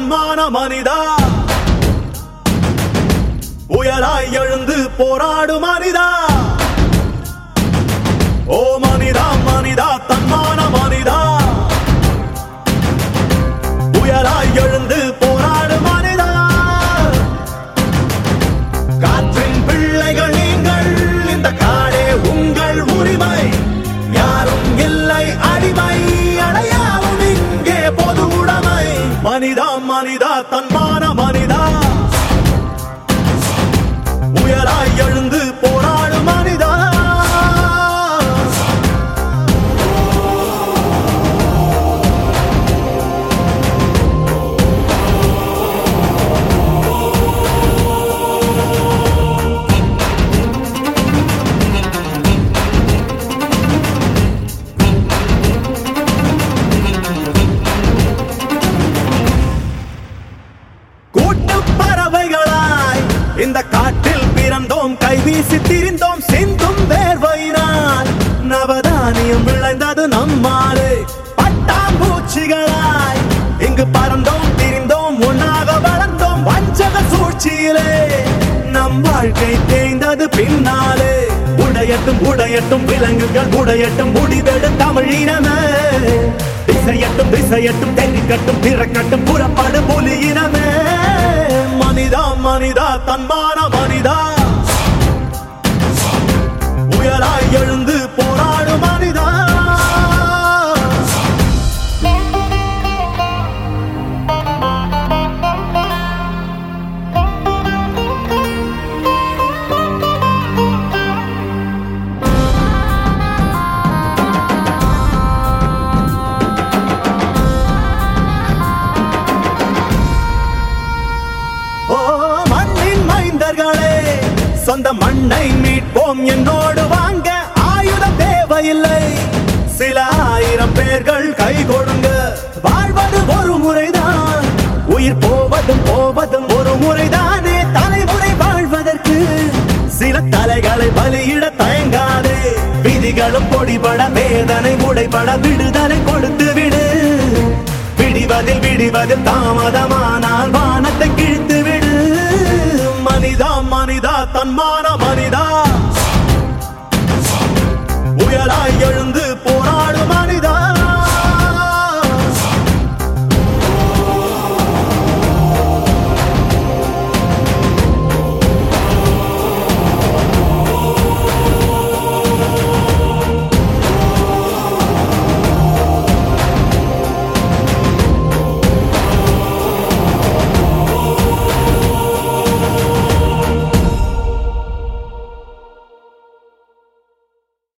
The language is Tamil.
தன்மான மனிதா புயலாய் எழுந்து போராடு மனிதா ஓ மனிதா மனிதா தன்மான மனிதா புயலாய் எழுந்து போராடு மனிதா காற்றின் பிள்ளைகள் நீங்கள் இந்த காடே உங்கள் உரிமை யாரும் இல்லை அடிமை அடையாவும் இங்கே பொது உடைமை மனிதா மனிதா தன்மான மனிதா உயராய் எழுந்து போராடு மனிதா கூட்டு பறவைகளாய் இந்த காட்டில் பிறந்தோம் கைவீசி திரிந்தோம் சிந்தும் வேர்வையினால் நவதானியம் விளைந்தது நம்மாலே பட்டாம்பூச்சிகளாய் இங்கு பறந்தோம் திரிந்தோம் ஒன்னாக வளர்ந்தோம் வஞ்சக சூழ்ச்சியிலே நம் வாழ்க்கை தேய்ந்தது பின்னாலே உடையட்டும் உடையட்டும் விலங்குகள் உடையட்டும் முடிவெடு தமிழினமே திசையட்டும் திசையட்டும் தெரிக்கட்டும் திறக்கட்டும் புறப்படு புலியினமே மனிதா மனிதா தன்மான மனிதா உயராய் எழுந்து போராடு மனிதா ஓ மண்ணின் மைந்தர்களே சொந்த மண்ணை மீட்போம் என்னோடு வாங்க ஆயுதம் தேவையில்லை சில ஆயிரம் பேர்கள் கை கொடுங்க வாழ்வது ஒரு முறைதான் உயிர் போவதும் போவதும் ஒரு முறைதானே தலைமுறை வாழ்வதற்கு சில தலைகளை பலியிட தயங்காதே விதிகளும் பொடிபட வேதனை உடைபட விடுதலை கொடுத்து விடு விடிவதில் விடிவதில் தாமதமானால் வானத்தை கிழித்து விடு மனிதா மனிதா தன்மான மனிதா